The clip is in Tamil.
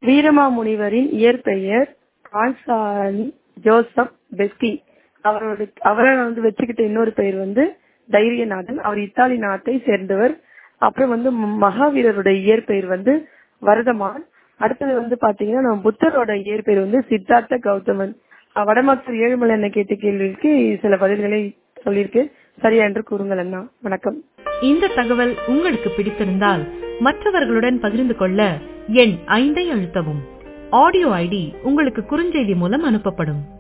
வீரமாமுனிவரின் இயற்பெயர் கான்ஸ்டான் ஜோசப் பெஸ்கி அவரோட அவரை வந்து வச்சுக்கிட்ட இன்னொரு பெயர் வந்து தைரியநாதன் அவர் இத்தாலி நாட்டை சேர்ந்தவர் அப்புறம் வந்து ம- மகாவீரருடைய இயற்பெயர் வந்து வரதமான் அடுத்தது வந்து பாத்தீங்கன்னா நம்ம புத்தரோட இயற்பெயர் வந்து சித்தார்த்த கௌதமன் அஹ் வடமாத்தூர் ஏழுமலை என்ன கேட்ட கேள்விக்கு சில பதில்களை சொல்லியிருக்கு சரியா என்று கூறுங்கள் அண்ணா வணக்கம் இந்த தகவல் உங்களுக்கு பிடித்திருந்தால் மற்றவர்களுடன் பகிர்ந்து கொள்ள எண் ஐந்தை அழுத்தவும் ஆடியோ ஐடி உங்களுக்கு குறுஞ்செய்தி மூலம் அனுப்பப்படும்